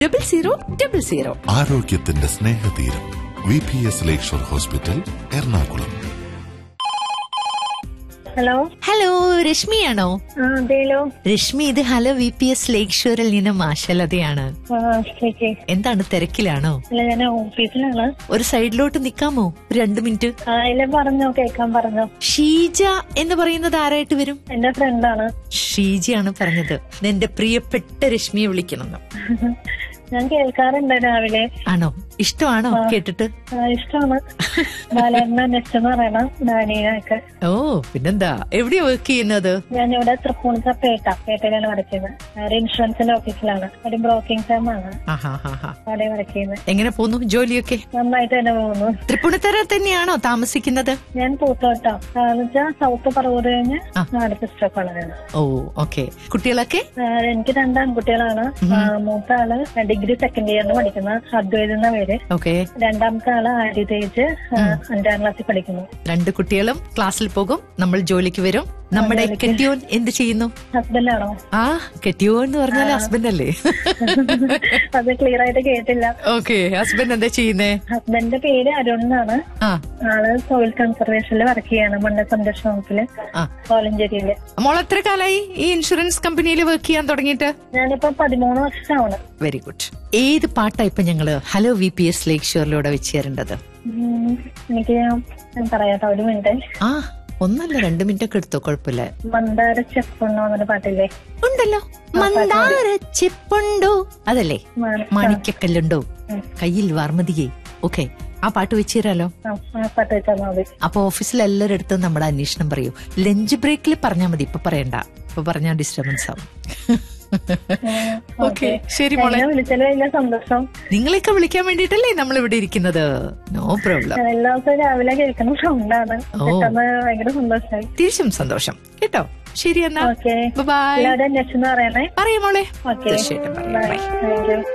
Double zero double zero ആരോഗ്യത്തിന്റെ സ്നേഹതീരം V P S Lakeshore hospital Ernakulam hello hello രശ്മിയാണോ ആ അതേലോ രശ്മി ഇത് ഹലോ വി പി എസ് ലേക്ക് ഷോറിൽ നിന്ന് മാഷലതയാണ് ആ ചേച്ചി എന്താണ് തിരക്കിലാണോ അല്ല ഞാൻ ഓഫീസിലാണ് ഒരു സൈഡിലോട്ട് നിക്കാമോ ഒരു രണ്ടു മിനിറ്റ് ആ ഇല്ല പറഞ്ഞോ കേൾക്കാൻ പറഞ്ഞോ ഷീജ എന്ന് പറയുന്നത് ആരായിട്ട് വരും എന്റെ ഫ്രണ്ടാണ് ഷീജയാണ് പറഞ്ഞത് എന്റെ പ്രിയപ്പെട്ട രശ്മിയെ വിളിക്കണമെന്ന് ഞാൻ കേൾക്കാറുണ്ട് രാവിലെ ആണോ ഇഷ്ടമാണോ കേട്ടിട്ട് ആ, ഇഷ്ടമാണ് ബാലേട്ടനെ നെക്സ്റ്റ് എന്ന് പറയണം ഡാനിയൊക്കെ ഓ പിന്നെന്താ എവിടെയാ വർക്ക് ചെയ്യുന്നത് ഞാനിവിടെ തൃപ്പൂണിത്ത പേട്ട പേട്ടയിലാണ് വർക്ക് ചെയ്യുന്നത് ഒരു ഇൻഷുറൻസിന്റെ ഓഫീസിലാണ് ഒരു ബ്രോക്കിംഗ് ഫേം ആണ് ആഹാ ഹാ ഹാ അവിടെ വർക്ക് ചെയ്യുന്നത് എങ്ങനെ പോന്നു ജോലിയൊക്കെ നന്നായിട്ട് തന്നെ പോകുന്നു തൃപ്പൂണിത്തറ തന്നെയാണോ താമസിക്കുന്നത് ഞാൻ പൂത്തോട്ടം വെച്ചാൽ സൗത്ത് പറവൂർ കഴിഞ്ഞ് ആ. അടുത്ത സ്റ്റോപ്പാണ് ഞാൻ ഓ ഓക്കെ കുട്ടികളൊക്കെ ആ, എനിക്ക് രണ്ട് ആൺകുട്ടികളാണ് ആ, മൂത്ത ആള് ഡിഗ്രി സെക്കൻഡ് ഇയറിന് പഠിക്കുന്ന അദ്വൈത് എന്ന പേര് ഓക്കെ രണ്ടാമത്തെ ആള് ആര്യതേജ് ആ, അഞ്ചാം ക്ലാസ്സിൽ പഠിക്കുന്നു രണ്ട് കുട്ടികളും ക്ലാസ്സിൽ പോകും നമ്മൾ ജോലിക്ക് വരും നമ്മുടെ കെട്ടിയോൻ എന്ത് ചെയ്യുന്നു ഹസ്ബൻഡാണോ ആ കെട്ടിയോൻ എന്ന് പറഞ്ഞാൽ ഹസ്ബൻഡ് അല്ലേ അത് ക്ലിയർ ആയിട്ട് കേട്ടില്ല ഓക്കെ ഹസ്ബൻഡ് എന്താ ചെയ്യുന്നേ ഹസ്ബൻഡിന്റെ പേര് അരുൺ എന്നാണ് ആ ആള് സോയിൽ കൺസർവേഷനിൽ വർക്ക് ചെയ്യാണ് മണ്ണ് സംരക്ഷണ വകുപ്പില് ആ കോലഞ്ചേരിയില് മോൾ എത്ര കാലായി ഈ ഇൻഷുറൻസ് കമ്പനിയിൽ വർക്ക് ചെയ്യാൻ തുടങ്ങിയിട്ട് ഞാനിപ്പോ പതിമൂന്ന് വർഷമാണ് വെരി ഗുഡ് ഏത് പാട്ടാ ഇപ്പൊ ഞങ്ങള് ഹലോ വി പി എസ് ലേക്ക് ഷോറിലൂടെ വെച്ച് തരേണ്ടത് ഉം, എനിക്ക് ഞാൻ പറയാട്ടോ ഒരു മിനിറ്റ് ആ ഒന്നല്ല രണ്ട് മിനിറ്റ് ഒക്കെ എടുത്തോ കുഴപ്പമില്ല മന്ദാര ചെപ്പുണ്ടോ എന്നൊരു പാട്ടില്ലേ ഉണ്ടല്ലോ മന്ദാര ചിപ്പുണ്ടോ അതല്ലേ മാ- മാണിക്കക്കല്ലുണ്ടോ കയ്യിൽ വാർമതിയെ ഓക്കെ ആ പാട്ട് വെച്ച് തരാലോ ആ, ആ പാട്ട് വെച്ചാൽ മതി അപ്പൊ ഓഫീസിൽ എല്ലാവരുടെ അടുത്തും നമ്മുടെ അന്വേഷണം പറയൂ ലഞ്ച് ബ്രേക്കിൽ പറഞ്ഞാൽ മതി ഇപ്പൊ പറയണ്ട ഇപ്പൊ പറഞ്ഞാൽ ഡിസ്റ്റർബൻസ് ആവും ഓക്കെ ശരി മോളെ എന്നെ വിളിച്ചാലും വലിയ സന്തോഷം നിങ്ങളെയൊക്കെ വിളിക്കാൻ വേണ്ടിയിട്ടല്ലേ നമ്മൾ ഇവിടെ ഇരിക്കുന്നത് നോ പ്രോബ്ലം ഞാൻ എല്ലാ ദിവസവും രാവിലെ കേൾക്കുന്ന സൗണ്ടാണ് ഓ. പെട്ടെന്ന് ഭയങ്കര സന്തോഷമായി തിരിച്ചും സന്തോഷം കേട്ടോ ശരി എന്നാ ഓക്കെ ബൈ എല്ലാവരും അന്വേഷണം പറയണേ പറയും മോളെ ഓക്കെ തീർച്ചയായിട്ടും പറയാം ബൈ ബൈ താങ്ക് യു